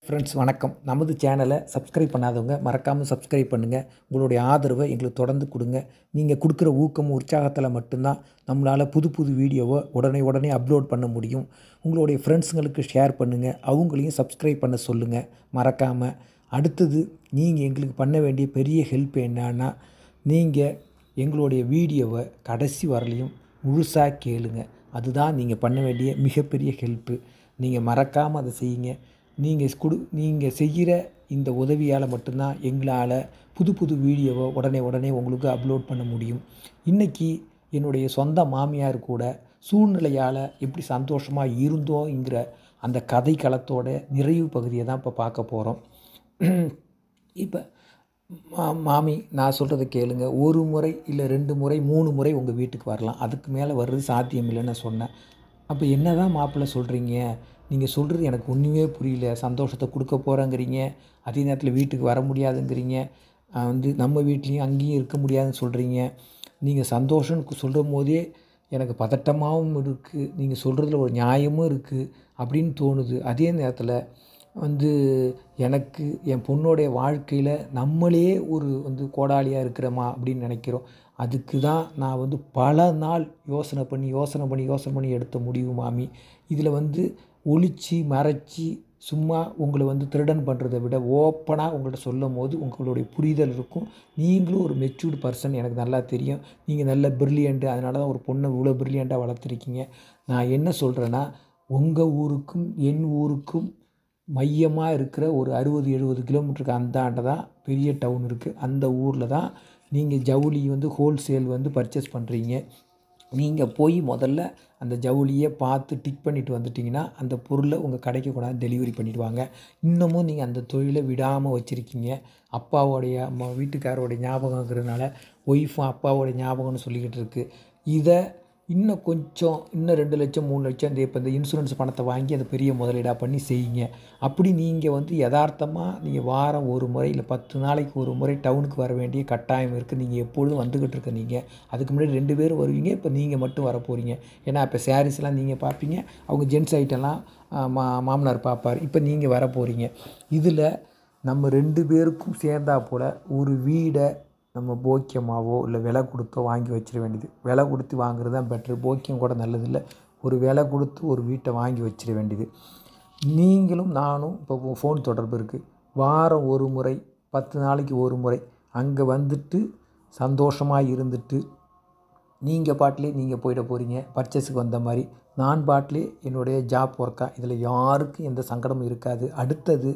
friends வணக்கம் நமது சேனலை சப்ஸ்கிரைப் பண்ணாதவங்க மறக்காமல் சப்ஸ்கிரைப் பண்ணுங்கள் உங்களுடைய ஆதரவை எங்களுக்கு தொடர்ந்து கொடுங்க நீங்கள் கொடுக்குற ஊக்கம் உற்சாகத்தில் மட்டும்தான் நம்மளால் புது புது வீடியோவை உடனே உடனே அப்லோட் பண்ண முடியும் உங்களுடைய ஃப்ரெண்ட்ஸுங்களுக்கு ஷேர் பண்ணுங்கள் அவங்களையும் சப்ஸ்கிரைப் பண்ண சொல்லுங்கள் மறக்காமல் அடுத்தது நீங்கள் எங்களுக்கு பண்ண வேண்டிய பெரிய ஹெல்ப் என்னன்னா நீங்கள் எங்களுடைய வீடியோவை கடைசி வரலையும் முழுசாக கேளுங்க அதுதான் நீங்கள் பண்ண வேண்டிய மிகப்பெரிய ஹெல்ப்பு நீங்கள் மறக்காமல் அதை செய்யுங்க நீங்கள் கொடு நீங்கள் செய்கிற இந்த உதவியால் மட்டும்தான் எங்களால் புது புது வீடியோவை உடனே உடனே உங்களுக்கு அப்லோட் பண்ண முடியும் இன்றைக்கி என்னுடைய சொந்த மாமியார் கூட சூழ்நிலையால் எப்படி சந்தோஷமாக இருந்தோங்கிற அந்த கதை களத்தோட நிறைவு பகுதியை தான் இப்போ பார்க்க போகிறோம் இப்போ மா மாமி நான் சொல்கிறத கேளுங்க ஒரு முறை இல்லை ரெண்டு முறை மூணு முறை உங்கள் வீட்டுக்கு வரலாம் அதுக்கு மேலே வர்றது சாத்தியம் இல்லைன்னு நான் சொன்னேன் அப்போ என்ன தான் மாப்பிள்ளை சொல்கிறீங்க நீங்கள் சொல்கிறது எனக்கு ஒன்றுமே புரியல சந்தோஷத்தை கொடுக்க போகிறேங்கிறீங்க அதே நேரத்தில் வீட்டுக்கு வர முடியாதுங்கிறீங்க அஹ் வந்து நம்ம வீட்லேயும் அங்கேயும் இருக்க முடியாதுன்னு சொல்கிறீங்க நீங்கள் சந்தோஷம்னு சொல்லும் போதே எனக்கு பதட்டமாகவும் இருக்குது நீங்கள் சொல்கிறதுல ஒரு நியாயமும் இருக்குது அப்படின்னு தோணுது அதே நேரத்தில் வந்து எனக்கு என் பொண்ணோடைய வாழ்க்கையில் நம்மளே ஒரு வந்து கோடாளியாக இருக்கிறோமா அப்படின்னு நினைக்கிறோம் அதுக்கு தான் நான் வந்து பல நாள் யோசனை பண்ணி யோசனை பண்ணி யோசனை பண்ணி எடுத்த முடிவு மாமி இதில் வந்து ஒளிச்சு மறைச்சி சும்மா உங்களை வந்து திருடன் பண்ணுறதை விட ஓப்பனாக உங்கள்கிட்ட சொல்லும் போது உங்களுடைய புரிதல் இருக்கும் நீங்களும் ஒரு மெச்சூர்டு பர்சன் எனக்கு நல்லா தெரியும் நீங்கள் நல்ல பிரில்லியண்ட்டு அதனால தான் ஒரு பொண்ணை இவ்வளோ பிரில்லியண்ட்டாக வளர்த்துருக்கீங்க நான் என்ன சொல்கிறேன்னா உங்கள் ஊருக்கும் என் ஊருக்கும் மையமாக இருக்கிற ஒரு அறுபது எழுபது கிலோமீட்டருக்கு அந்தாண்ட தான் பெரிய டவுன் இருக்குது அந்த ஊரில் தான் நீங்கள் ஜவுளி வந்து ஹோல்சேல் வந்து பர்ச்சேஸ் பண்ணுறீங்க நீங்கள் போய் முதல்ல அந்த ஜவுளியை பார்த்து டிக் பண்ணிட்டு வந்துட்டிங்கன்னா அந்த பொருளை உங்கள் கடைக்கு கொண்டாந்து டெலிவரி பண்ணிடுவாங்க இன்னமும் நீங்கள் அந்த தொழிலை விடாமல் வச்சுருக்கீங்க அப்பாவோடைய அம்மா வீட்டுக்காரோடைய ஞாபகங்கிறதுனால ஒய்ஃபும் அப்பாவோடைய ஞாபகம்னு சொல்லிக்கிட்டு இருக்குது இதை இன்னும் கொஞ்சம் இன்னும் ரெண்டு லட்சம் மூணு லட்சம் இந்த இப்போ இந்த இன்சூரன்ஸ் பணத்தை வாங்கி அதை பெரிய முதலீடாக பண்ணி செய்யுங்க அப்படி நீங்கள் வந்து யதார்த்தமாக நீங்கள் வாரம் ஒரு முறை இல்லை பத்து நாளைக்கு ஒரு முறை டவுனுக்கு வர வேண்டிய கட்டாயம் இருக்குது நீங்கள் எப்பொழுதும் வந்துக்கிட்டு இருக்க நீங்கள் அதுக்கு முன்னாடி ரெண்டு பேரும் வருவீங்க இப்போ நீங்கள் மட்டும் வர போகிறீங்க ஏன்னா இப்போ சாரீஸ்லாம் நீங்கள் பார்ப்பீங்க அவங்க ஜென்ஸ் ஐட்டம்லாம் மா மாமனார் பார்ப்பார் இப்போ நீங்கள் வர போகிறீங்க இதில் நம்ம ரெண்டு பேருக்கும் சேர்ந்தா போல் ஒரு வீடை நம்ம போக்கியமாவோ இல்லை விலை கொடுத்தோ வாங்கி வச்சிட வேண்டியது விலை கொடுத்து வாங்குறது தான் பெட்ரு போக்கியம் கூட நல்லதில்லை ஒரு விலை கொடுத்து ஒரு வீட்டை வாங்கி வச்சிட வேண்டியது நீங்களும் நானும் இப்போ ஃபோன் தொடர்பு இருக்குது வாரம் ஒரு முறை பத்து நாளைக்கு ஒரு முறை அங்கே வந்துட்டு சந்தோஷமாக இருந்துட்டு நீங்கள் பாட்டிலே நீங்கள் போயிட போகிறீங்க பர்ச்சேஸுக்கு வந்த மாதிரி நான் பாட்டிலே என்னுடைய ஜாப் ஒர்க்காக இதில் யாருக்கும் எந்த சங்கடமும் இருக்காது அடுத்தது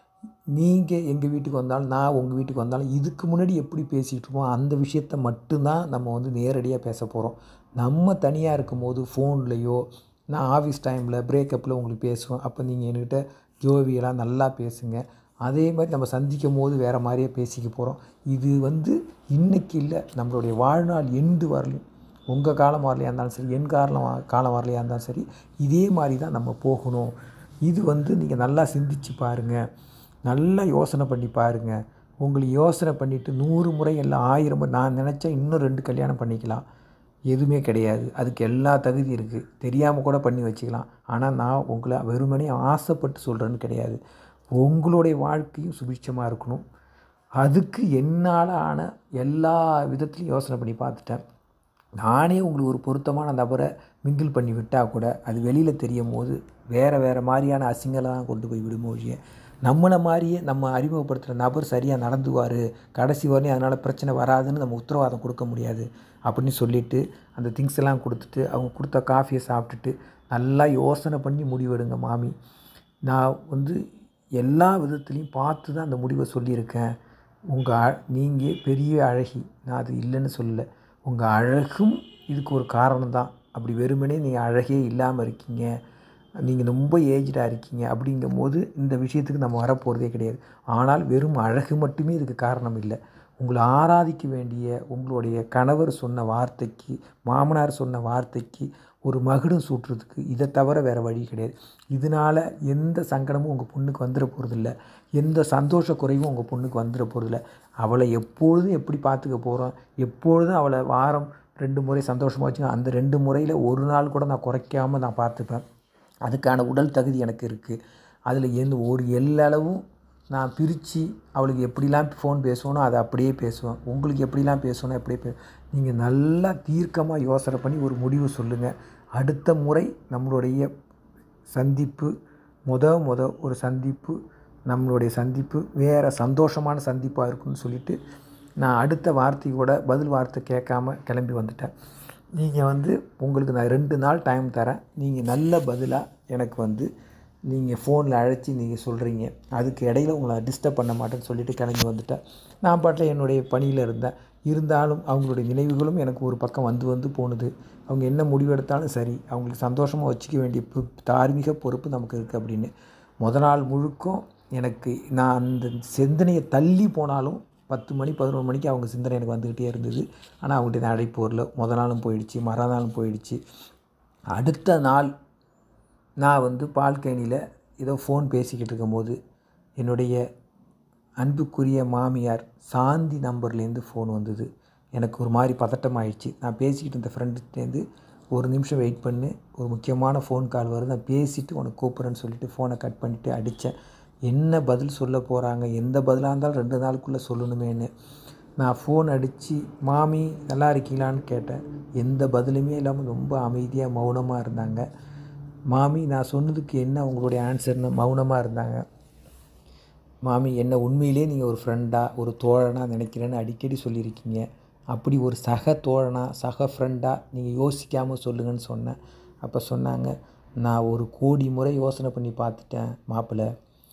நீங்கள் எங்கள் வீட்டுக்கு வந்தாலும் நான் உங்கள் வீட்டுக்கு வந்தாலும் இதுக்கு முன்னாடி எப்படி பேசிகிட்டு இருப்போம் அந்த விஷயத்த மட்டும்தான் நம்ம வந்து நேரடியாக பேச போகிறோம் நம்ம தனியாக இருக்கும்போது ஃபோன்லேயோ நான் ஆஃபீஸ் டைமில் பிரேக்கப்பில் உங்களுக்கு பேசுவேன் அப்போ நீங்கள் என்கிட்ட ஜோவியெல்லாம் நல்லா பேசுங்க அதே மாதிரி நம்ம சந்திக்கும் போது வேறு மாதிரியே பேசிக்க போகிறோம் இது வந்து இன்றைக்கி இல்லை நம்மளுடைய வாழ்நாள் எண்டு வரலையும் உங்கள் காலம் வரலையா இருந்தாலும் சரி என் காலம் காலம் வரலையா இருந்தாலும் சரி இதே மாதிரி தான் நம்ம போகணும் இது வந்து நீங்கள் நல்லா சிந்திச்சு பாருங்கள் நல்லா யோசனை பண்ணி பாருங்கள் உங்களுக்கு யோசனை பண்ணிவிட்டு நூறு முறை இல்லை ஆயிரம் முறை நான் நினச்சா இன்னும் ரெண்டு கல்யாணம் பண்ணிக்கலாம் எதுவுமே கிடையாது அதுக்கு எல்லா தகுதி இருக்குது தெரியாமல் கூட பண்ணி வச்சுக்கலாம் ஆனால் நான் உங்களை வெறுமனே ஆசைப்பட்டு சொல்கிறேன்னு கிடையாது உங்களுடைய வாழ்க்கையும் சுபிட்சமாக இருக்கணும் அதுக்கு என்னால் ஆன எல்லா விதத்துலையும் யோசனை பண்ணி பார்த்துட்டேன் நானே உங்களுக்கு ஒரு பொருத்தமான நபரை மிங்கிள் பண்ணி விட்டால் கூட அது வெளியில் தெரியும் போது வேறு வேறு மாதிரியான அசிங்கலை தான் கொண்டு போய் விடுமொழிய நம்மளை மாதிரியே நம்ம அறிமுகப்படுத்துகிற நபர் சரியாக நடந்துவார் கடைசி வரையும் அதனால் பிரச்சனை வராதுன்னு நம்ம உத்தரவாதம் கொடுக்க முடியாது அப்படின்னு சொல்லிவிட்டு அந்த திங்ஸ் எல்லாம் கொடுத்துட்டு அவங்க கொடுத்த காஃபியை சாப்பிட்டுட்டு நல்லா யோசனை பண்ணி முடிவெடுங்க மாமி நான் வந்து எல்லா விதத்துலேயும் பார்த்து தான் அந்த முடிவை சொல்லியிருக்கேன் உங்கள் நீங்கள் பெரிய அழகி நான் அது இல்லைன்னு சொல்லலை உங்கள் அழகும் இதுக்கு ஒரு காரணம் தான் அப்படி வெறுமனே நீங்கள் அழகே இல்லாமல் இருக்கீங்க நீங்கள் ரொம்ப ஏஜ்டாக இருக்கீங்க அப்படிங்கும் போது இந்த விஷயத்துக்கு நம்ம வரப்போகிறதே கிடையாது ஆனால் வெறும் அழகு மட்டுமே இதுக்கு காரணம் இல்லை உங்களை ஆராதிக்க வேண்டிய உங்களுடைய கணவர் சொன்ன வார்த்தைக்கு மாமனார் சொன்ன வார்த்தைக்கு ஒரு மகுடம் சூட்டுறதுக்கு இதை தவிர வேறு வழி கிடையாது இதனால் எந்த சங்கடமும் உங்கள் பொண்ணுக்கு வந்துட போகிறதில்ல எந்த சந்தோஷ குறைவும் உங்கள் பொண்ணுக்கு வந்துட போகிறதில்ல அவளை எப்பொழுதும் எப்படி பார்த்துக்க போகிறோம் எப்பொழுதும் அவளை வாரம் ரெண்டு முறை சந்தோஷமாக வச்சுங்க அந்த ரெண்டு முறையில் ஒரு நாள் கூட நான் குறைக்காமல் நான் பார்த்துப்பேன் அதுக்கான உடல் தகுதி எனக்கு இருக்குது அதில் எந்த ஒரு எல்லளவும் நான் பிரித்து அவளுக்கு எப்படிலாம் ஃபோன் பேசுவேனோ அதை அப்படியே பேசுவேன் உங்களுக்கு எப்படிலாம் பேசணும் அப்படியே பே நீங்கள் நல்லா தீர்க்கமாக யோசனை பண்ணி ஒரு முடிவு சொல்லுங்கள் அடுத்த முறை நம்மளுடைய சந்திப்பு முத முத ஒரு சந்திப்பு நம்மளுடைய சந்திப்பு வேறு சந்தோஷமான சந்திப்பாக இருக்குன்னு சொல்லிவிட்டு நான் அடுத்த வார்த்தையோட பதில் வார்த்தை கேட்காம கிளம்பி வந்துட்டேன் நீங்கள் வந்து உங்களுக்கு நான் ரெண்டு நாள் டைம் தரேன் நீங்கள் நல்ல பதிலாக எனக்கு வந்து நீங்கள் ஃபோனில் அழைச்சி நீங்கள் சொல்கிறீங்க அதுக்கு இடையில உங்களை டிஸ்டர்ப் பண்ண மாட்டேன்னு சொல்லிவிட்டு கிளம்பி வந்துட்டேன் நான் பாட்டில் என்னுடைய பணியில் இருந்தேன் இருந்தாலும் அவங்களுடைய நினைவுகளும் எனக்கு ஒரு பக்கம் வந்து வந்து போணுது அவங்க என்ன முடிவெடுத்தாலும் சரி அவங்களுக்கு சந்தோஷமாக வச்சுக்க வேண்டிய பொ தார்மீக பொறுப்பு நமக்கு இருக்குது அப்படின்னு முத நாள் முழுக்கும் எனக்கு நான் அந்த சிந்தனையை தள்ளி போனாலும் பத்து மணி பதினொரு மணிக்கு அவங்க சிந்தனை எனக்கு வந்துக்கிட்டே இருந்தது ஆனால் அவங்கள்ட்ட நான் அழைப்பு வரல முத நாளும் போயிடுச்சு மறுநாளும் போயிடுச்சு அடுத்த நாள் நான் வந்து பால்கனியில் ஏதோ ஃபோன் பேசிக்கிட்டு இருக்கும்போது என்னுடைய அன்புக்குரிய மாமியார் சாந்தி நம்பர்லேருந்து ஃபோன் வந்தது எனக்கு ஒரு மாதிரி பதட்டம் ஆயிடுச்சு நான் பேசிக்கிட்டு இருந்த ஃப்ரெண்டுகிட்டேருந்து ஒரு நிமிஷம் வெயிட் பண்ணு ஒரு முக்கியமான ஃபோன் கால் வருது நான் பேசிவிட்டு உனக்கு கூப்பிட்றேன்னு சொல்லிவிட்டு ஃபோனை கட் பண்ணிவிட்டு அடித்தேன் என்ன பதில் சொல்ல போகிறாங்க எந்த பதிலாக இருந்தாலும் ரெண்டு நாளுக்குள்ளே சொல்லணுமேன்னு நான் ஃபோன் அடித்து மாமி நல்லா இருக்கீங்களான்னு கேட்டேன் எந்த பதிலுமே இல்லாமல் ரொம்ப அமைதியாக மௌனமாக இருந்தாங்க மாமி நான் சொன்னதுக்கு என்ன உங்களுடைய ஆன்சர்னு மௌனமாக இருந்தாங்க மாமி என்ன உண்மையிலே நீங்கள் ஒரு ஃப்ரெண்டாக ஒரு தோழனாக நினைக்கிறேன்னு அடிக்கடி சொல்லியிருக்கீங்க அப்படி ஒரு சக தோழனா சக ஃப்ரெண்டாக நீங்கள் யோசிக்காமல் சொல்லுங்கன்னு சொன்னேன் அப்போ சொன்னாங்க நான் ஒரு கோடி முறை யோசனை பண்ணி பார்த்துட்டேன் மாப்பிள்ளை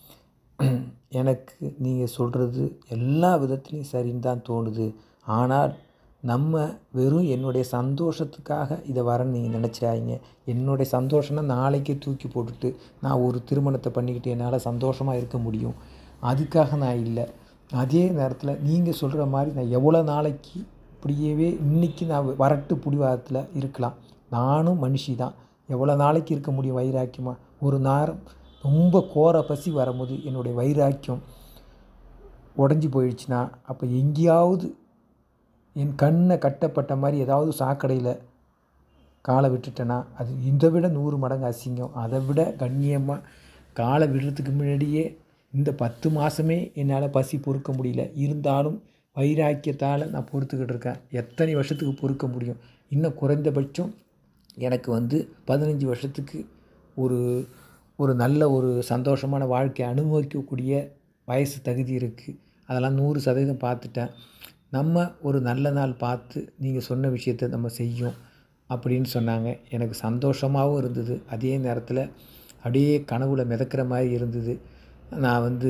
எனக்கு நீங்கள் சொல்கிறது எல்லா விதத்துலேயும் சரின்னு தான் தோணுது ஆனால் நம்ம வெறும் என்னுடைய சந்தோஷத்துக்காக இதை வரேன்னு நீங்கள் நினச்சிடாதீங்க என்னுடைய சந்தோஷம்னா நாளைக்கே தூக்கி போட்டுட்டு நான் ஒரு திருமணத்தை பண்ணிக்கிட்டு என்னால் சந்தோஷமாக இருக்க முடியும் அதுக்காக நான் இல்லை அதே நேரத்தில் நீங்கள் சொல்கிற மாதிரி நான் எவ்வளோ நாளைக்கு இப்படியவே இன்றைக்கி நான் வரட்டு பிடிவாதத்தில் இருக்கலாம் நானும் மனுஷி தான் எவ்வளோ நாளைக்கு இருக்க முடியும் வைராக்கியமாக ஒரு நேரம் ரொம்ப கோர பசி வரும்போது என்னுடைய வைராக்கியம் உடஞ்சி போயிடுச்சுன்னா அப்போ எங்கேயாவது என் கண்ணை கட்டப்பட்ட மாதிரி ஏதாவது சாக்கடையில் காலை விட்டுட்டேன்னா அது இதை விட நூறு மடங்கு அசிங்கம் அதை விட கண்ணியமாக காலை விடுறதுக்கு முன்னாடியே இந்த பத்து மாதமே என்னால் பசி பொறுக்க முடியல இருந்தாலும் வைராக்கியத்தால் நான் பொறுத்துக்கிட்டு இருக்கேன் எத்தனை வருஷத்துக்கு பொறுக்க முடியும் இன்னும் குறைந்தபட்சம் எனக்கு வந்து பதினஞ்சு வருஷத்துக்கு ஒரு ஒரு நல்ல ஒரு சந்தோஷமான வாழ்க்கையை அனுபவிக்கக்கூடிய வயசு தகுதி இருக்குது அதெல்லாம் நூறு சதவீதம் பார்த்துட்டேன் நம்ம ஒரு நல்ல நாள் பார்த்து நீங்கள் சொன்ன விஷயத்த நம்ம செய்யும் அப்படின்னு சொன்னாங்க எனக்கு சந்தோஷமாகவும் இருந்தது அதே நேரத்தில் அப்படியே கனவுல மிதக்கிற மாதிரி இருந்தது நான் வந்து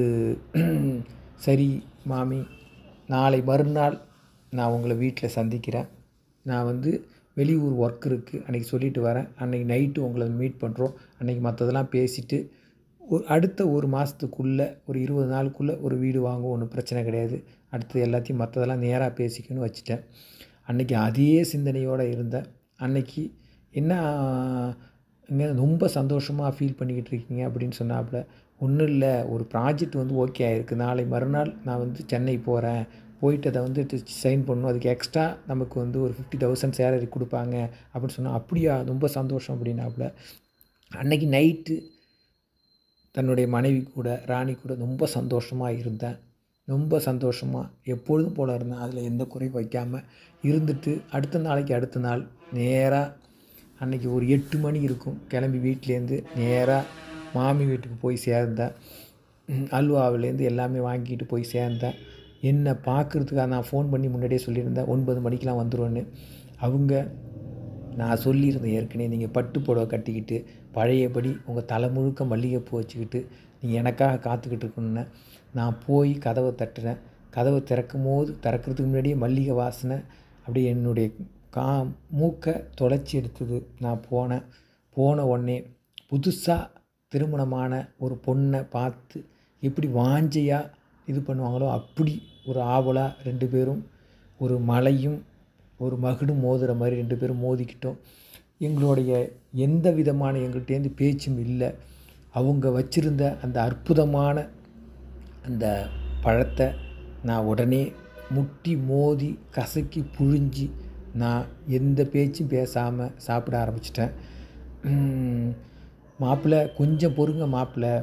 சரி மாமி நாளை மறுநாள் நான் உங்களை வீட்டில் சந்திக்கிறேன் நான் வந்து வெளியூர் ஒர்க் இருக்குது அன்றைக்கி சொல்லிட்டு வரேன் அன்றைக்கி நைட்டு உங்களை மீட் பண்ணுறோம் அன்றைக்கி மற்றதெல்லாம் பேசிவிட்டு ஒரு அடுத்த ஒரு மாதத்துக்குள்ளே ஒரு இருபது நாளுக்குள்ளே ஒரு வீடு வாங்குவோம் ஒன்றும் பிரச்சனை கிடையாது அடுத்து எல்லாத்தையும் மற்றதெல்லாம் நேராக பேசிக்கணும்னு வச்சுட்டேன் அன்றைக்கி அதே சிந்தனையோடு இருந்தேன் அன்றைக்கி என்ன இங்கே ரொம்ப சந்தோஷமாக ஃபீல் பண்ணிக்கிட்டு இருக்கீங்க அப்படின்னு சொன்னாப்புல ஒன்றும் இல்லை ஒரு ப்ராஜெக்ட் வந்து ஓகே ஆகிருக்கு நாளை மறுநாள் நான் வந்து சென்னை போகிறேன் போயிட்டு அதை வந்து சைன் பண்ணணும் அதுக்கு எக்ஸ்ட்ரா நமக்கு வந்து ஒரு ஃபிஃப்டி தௌசண்ட் சேலரி கொடுப்பாங்க அப்படின்னு சொன்னால் அப்படியா ரொம்ப சந்தோஷம் அப்படின்னாப்புல அன்றைக்கி நைட்டு தன்னுடைய மனைவி கூட ராணி கூட ரொம்ப சந்தோஷமாக இருந்தேன் ரொம்ப சந்தோஷமாக எப்பொழுதும் போல் இருந்தேன் அதில் எந்த குறையும் வைக்காமல் இருந்துட்டு அடுத்த நாளைக்கு அடுத்த நாள் நேராக அன்றைக்கி ஒரு எட்டு மணி இருக்கும் கிளம்பி வீட்டிலேருந்து நேராக மாமி வீட்டுக்கு போய் சேர்ந்தேன் அல்வாவிலேருந்து எல்லாமே வாங்கிட்டு போய் சேர்ந்தேன் என்னை பார்க்குறதுக்காக நான் ஃபோன் பண்ணி முன்னாடியே சொல்லியிருந்தேன் ஒன்பது மணிக்கெலாம் வந்துடுவேன்னு அவங்க நான் சொல்லியிருந்தேன் ஏற்கனவே நீங்கள் பட்டு புடவை கட்டிக்கிட்டு பழையபடி உங்கள் தலை முழுக்க மல்லிகைப்பூ வச்சுக்கிட்டு நீங்கள் எனக்காக காத்துக்கிட்டு இருக்கணுன்னு நான் போய் கதவை தட்டுறேன் கதவை திறக்கும் போது திறக்கிறதுக்கு முன்னாடியே மல்லிகை வாசனை அப்படியே என்னுடைய கா மூக்கை தொலைச்சி எடுத்தது நான் போனேன் போன உடனே புதுசாக திருமணமான ஒரு பொண்ணை பார்த்து எப்படி வாஞ்சையாக இது பண்ணுவாங்களோ அப்படி ஒரு ஆவலாக ரெண்டு பேரும் ஒரு மலையும் ஒரு மகுடும் மோதுகிற மாதிரி ரெண்டு பேரும் மோதிக்கிட்டோம் எங்களுடைய எந்த விதமான எங்கள்கிட்டேருந்து பேச்சும் இல்லை அவங்க வச்சுருந்த அந்த அற்புதமான அந்த பழத்தை நான் உடனே முட்டி மோதி கசக்கி புழிஞ்சி நான் எந்த பேச்சும் பேசாமல் சாப்பிட ஆரம்பிச்சிட்டேன் மாப்பிள்ளை கொஞ்சம் பொறுங்க மாப்பிள்ளை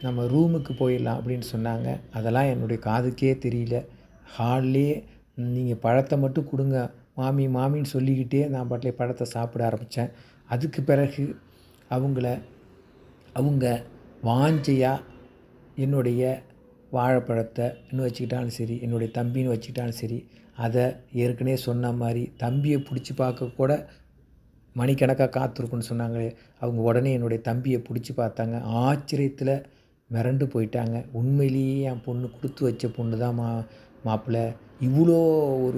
நம்ம ரூமுக்கு போயிடலாம் அப்படின்னு சொன்னாங்க அதெல்லாம் என்னுடைய காதுக்கே தெரியல ஹால்லே நீங்கள் பழத்தை மட்டும் கொடுங்க மாமி மாமின்னு சொல்லிக்கிட்டே நான் பாட்டிலே பழத்தை சாப்பிட ஆரம்பித்தேன் அதுக்கு பிறகு அவங்கள அவங்க வாஞ்சையாக என்னுடைய வாழைப்பழத்தை இன்னும் வச்சுக்கிட்டாலும் சரி என்னுடைய தம்பின்னு வச்சுக்கிட்டாலும் சரி அதை ஏற்கனவே சொன்ன மாதிரி தம்பியை பிடிச்சி பார்க்க கூட மணிக்கணக்காக காத்திருக்குன்னு சொன்னாங்களே அவங்க உடனே என்னுடைய தம்பியை பிடிச்சி பார்த்தாங்க ஆச்சரியத்தில் மிரண்டு போயிட்டாங்க உண்மையிலேயே என் பொண்ணு கொடுத்து வச்ச பொண்ணு தான் மா மாப்பிள்ளை இவ்வளோ ஒரு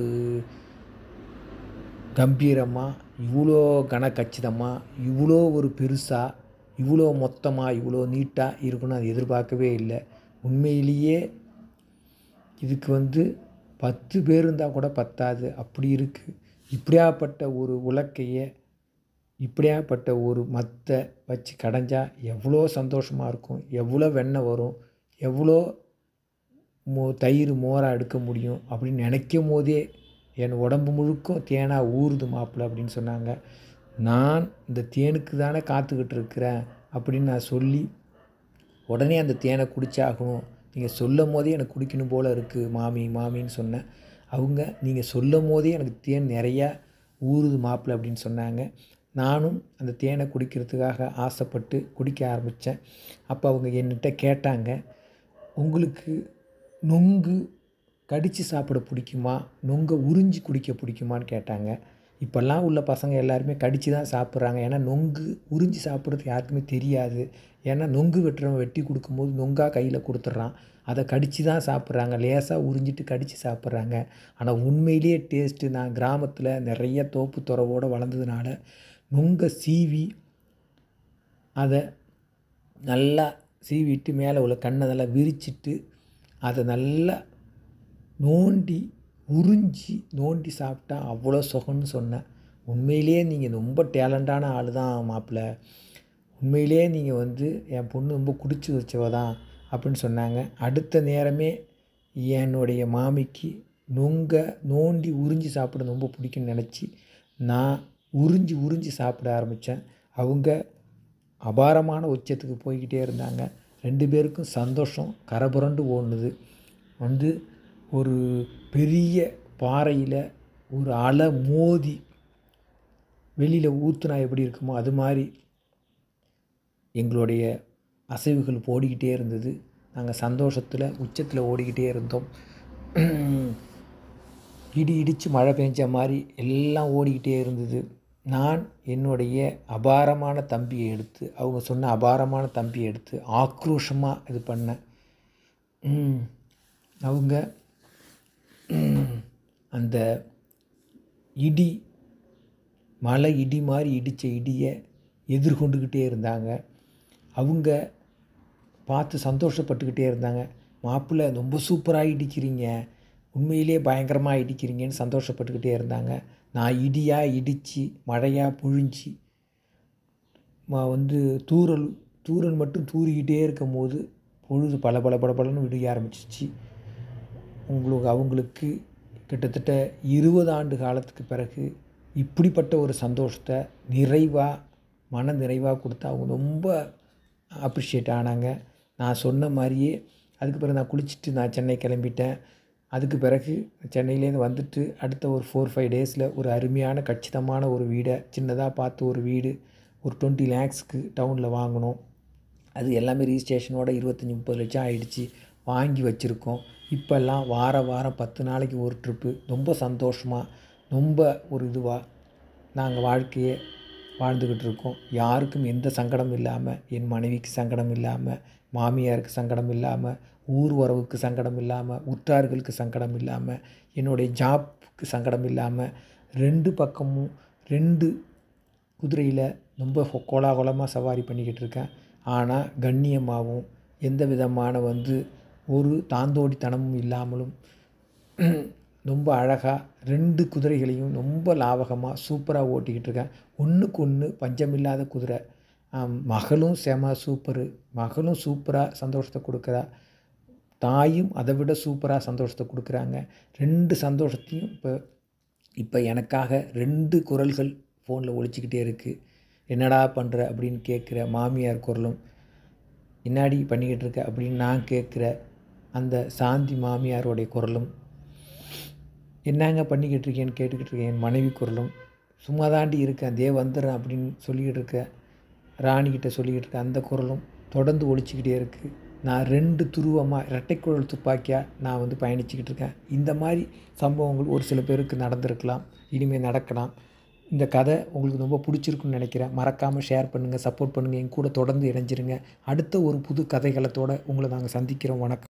கம்பீரமாக இவ்வளோ கனக்கச்சிதமாக இவ்வளோ ஒரு பெருசாக இவ்வளோ மொத்தமாக இவ்வளோ நீட்டாக இருக்குன்னு அது எதிர்பார்க்கவே இல்லை உண்மையிலேயே இதுக்கு வந்து பத்து பேர் இருந்தால் கூட பத்தாது அப்படி இருக்குது இப்படியாப்பட்ட ஒரு உலக்கையை இப்படியாப்பட்ட ஒரு மத்தை வச்சு கடைஞ்சா எவ்வளோ சந்தோஷமாக இருக்கும் எவ்வளோ வெண்ணெய் வரும் எவ்வளோ மோ தயிர் மோராக எடுக்க முடியும் அப்படின்னு நினைக்கும் போதே என் உடம்பு முழுக்கும் தேனாக ஊறுது மாப்பிள்ளை அப்படின்னு சொன்னாங்க நான் இந்த தேனுக்கு தானே காத்துக்கிட்டு இருக்கிறேன் அப்படின்னு நான் சொல்லி உடனே அந்த தேனை குடிச்சாகணும் நீங்கள் சொல்லும் போதே எனக்கு குடிக்கணும் போல் இருக்குது மாமி மாமின்னு சொன்னேன் அவங்க நீங்கள் சொல்லும் போதே எனக்கு தேன் நிறையா ஊறுது மாப்பிள்ளை அப்படின்னு சொன்னாங்க நானும் அந்த தேனை குடிக்கிறதுக்காக ஆசைப்பட்டு குடிக்க ஆரம்பித்தேன் அப்போ அவங்க என்கிட்ட கேட்டாங்க உங்களுக்கு நொங்கு கடித்து சாப்பிட பிடிக்குமா நொங்கை உறிஞ்சி குடிக்க பிடிக்குமான்னு கேட்டாங்க இப்போல்லாம் உள்ள பசங்க எல்லாருமே கடித்து தான் சாப்பிட்றாங்க ஏன்னா நொங்கு உறிஞ்சி சாப்பிட்றது யாருக்குமே தெரியாது ஏன்னா நொங்கு வெட்டுறவன் வெட்டி கொடுக்கும்போது நொங்காக கையில் கொடுத்துட்றான் அதை கடித்து தான் சாப்பிட்றாங்க லேசாக உறிஞ்சிட்டு கடித்து சாப்பிட்றாங்க ஆனால் உண்மையிலேயே டேஸ்ட்டு நான் கிராமத்தில் நிறைய தோப்பு துறவோடு வளர்ந்ததுனால நொங்கை சீவி அதை நல்லா சீவிட்டு மேலே உள்ள கண்ணை நல்லா விரிச்சிட்டு அதை நல்லா நோண்டி உறிஞ்சி நோண்டி சாப்பிட்டா அவ்வளோ சுகம்னு சொன்னேன் உண்மையிலேயே நீங்கள் ரொம்ப டேலண்டான ஆள் தான் மாப்பிள்ளை உண்மையிலேயே நீங்கள் வந்து என் பொண்ணு ரொம்ப குடிச்சு வச்சவ தான் அப்படின்னு சொன்னாங்க அடுத்த நேரமே என்னுடைய மாமிக்கு நொங்க நோண்டி உறிஞ்சி சாப்பிட ரொம்ப பிடிக்கும்னு நினச்சி நான் உறிஞ்சி உறிஞ்சி சாப்பிட ஆரம்பித்தேன் அவங்க அபாரமான உச்சத்துக்கு போய்கிட்டே இருந்தாங்க ரெண்டு பேருக்கும் சந்தோஷம் கரபுரண்டு ஓடுனது வந்து ஒரு பெரிய பாறையில் ஒரு அலை மோதி வெளியில் ஊற்றுனா எப்படி இருக்குமோ அது மாதிரி எங்களுடைய அசைவுகள் ஓடிக்கிட்டே இருந்தது நாங்கள் சந்தோஷத்தில் உச்சத்தில் ஓடிக்கிட்டே இருந்தோம் இடி இடித்து மழை பெஞ்ச மாதிரி எல்லாம் ஓடிக்கிட்டே இருந்தது நான் என்னுடைய அபாரமான தம்பியை எடுத்து அவங்க சொன்ன அபாரமான தம்பியை எடுத்து ஆக்ரோஷமாக இது பண்ணேன் ம், அவங்க ம், அந்த இடி மழை இடி மாதிரி இடித்த இடியை எதிர்கொண்டுக்கிட்டே இருந்தாங்க அவங்க பார்த்து சந்தோஷப்பட்டுக்கிட்டே இருந்தாங்க மாப்பிள்ளை ரொம்ப சூப்பராக இடிக்கிறீங்க உண்மையிலே பயங்கரமாக இடிக்கிறீங்கன்னு சந்தோஷப்பட்டுக்கிட்டே இருந்தாங்க நான் இடியாக இடித்து மழையாக புழிஞ்சி ம- வந்து தூறல் தூறல் மட்டும் தூறிக்கிட்டே இருக்கும் போது பொழுது பல பல பல பலன்னு விடிய ஆரம்பிச்சிச்சு உங்களுக்கு அவங்களுக்கு கிட்டத்தட்ட இருபது ஆண்டு காலத்துக்கு பிறகு இப்படிப்பட்ட ஒரு சந்தோஷத்தை நிறைவாக மன நிறைவாக கொடுத்து அவங்க ரொம்ப அப்ரிஷியேட் ஆனாங்க நான் சொன்ன மாதிரியே அதுக்கு பிறகு நான் குளிச்சுட்டு நான் சென்னை கிளம்பிட்டேன் அதுக்கு பிறகு சென்னையிலேருந்து வந்துட்டு அடுத்த ஒரு ஃபோர் ஃபைவ் டேஸில் ஒரு அருமையான கச்சிதமான ஒரு வீடை சின்னதாக பார்த்து ஒரு வீடு ஒரு டுவெண்ட்டி லேக்ஸ்க்கு டவுனில் வாங்கினோம் அது எல்லாமே ரிஜிஸ்ட்ரேஷனோட இருபத்தஞ்சி முப்பது லட்சம் ஆயிடுச்சு வாங்கி வச்சுருக்கோம் இப்போல்லாம் வார வாரம் பத்து நாளைக்கு ஒரு ட்ரிப்பு ரொம்ப சந்தோஷமாக ரொம்ப ஒரு இதுவாக நாங்கள் வாழ்க்கையை வாழ்ந்துக்கிட்டு இருக்கோம் யாருக்கும் எந்த சங்கடம் இல்லாமல் என் மனைவிக்கு சங்கடம் இல்லாமல் மாமியாருக்கு சங்கடம் இல்லாமல் ஊர் உறவுக்கு சங்கடம் இல்லாமல் உற்றார்களுக்கு சங்கடம் இல்லாமல் என்னுடைய ஜாப்க்கு சங்கடம் இல்லாமல் ரெண்டு பக்கமும் ரெண்டு குதிரையில் ரொம்ப ஹொ- கோலாகலமாக சவாரி பண்ணிக்கிட்டு இருக்கேன் ஆனால் கண்ணியமாகவும் எந்த விதமான வந்து ஒரு தாந்தோடித்தனமும் இல்லாமலும் ரொம்ப அழகாக ரெண்டு குதிரைகளையும் ரொம்ப லாவகமாக சூப்பராக ஓட்டிக்கிட்டு இருக்கேன் ஒன்றுக்கு ஒன்று பஞ்சமில்லாத குதிரை ஆம், மகளும் செம சூப்பரு மகளும் சூப்பராக சந்தோஷத்தை கொடுக்குறா தாயும் அதை விட சூப்பராக சந்தோஷத்தை கொடுக்குறாங்க ரெண்டு சந்தோஷத்தையும் இப்போ இப்போ எனக்காக ரெண்டு குரல்கள் ஃபோனில் ஒலிச்சிக்கிட்டே இருக்குது என்னடா பண்ணுற அப்படின்னு கேட்குற மாமியார் குரலும் என்னாடி பண்ணிக்கிட்டு இருக்க அப்படின்னு நான் கேட்குற அந்த சாந்தி மாமியாரோடைய குரலும் என்னங்க பண்ணிக்கிட்டு இருக்கேன்னு கேட்டுக்கிட்டு இருக்கேன் என் மனைவி குரலும் சும்மா தாண்டி இருக்கேன் தே வந்துடுறேன் அப்படின்னு சொல்லிக்கிட்டு இருக்க ராணிக்கிட்ட சொல்லிக்கிட்டு இருக்க அந்த குரலும் தொடர்ந்து ஒழிச்சிக்கிட்டே இருக்குது நான் ரெண்டு துருவமாக இரட்டைக்குழல் துப்பாக்கியாக நான் வந்து பயணிச்சுக்கிட்டு இருக்கேன் இந்த மாதிரி சம்பவங்கள் ஒரு சில பேருக்கு நடந்திருக்கலாம் இனிமேல் நடக்கலாம் இந்த கதை உங்களுக்கு ரொம்ப பிடிச்சிருக்குன்னு நினைக்கிறேன் மறக்காமல் ஷேர் பண்ணுங்கள் சப்போர்ட் பண்ணுங்கள் என் கூட தொடர்ந்து இணைஞ்சிருங்க அடுத்த ஒரு புது கதைகளத்தோடு உங்களை நாங்கள் சந்திக்கிறோம் வணக்கம்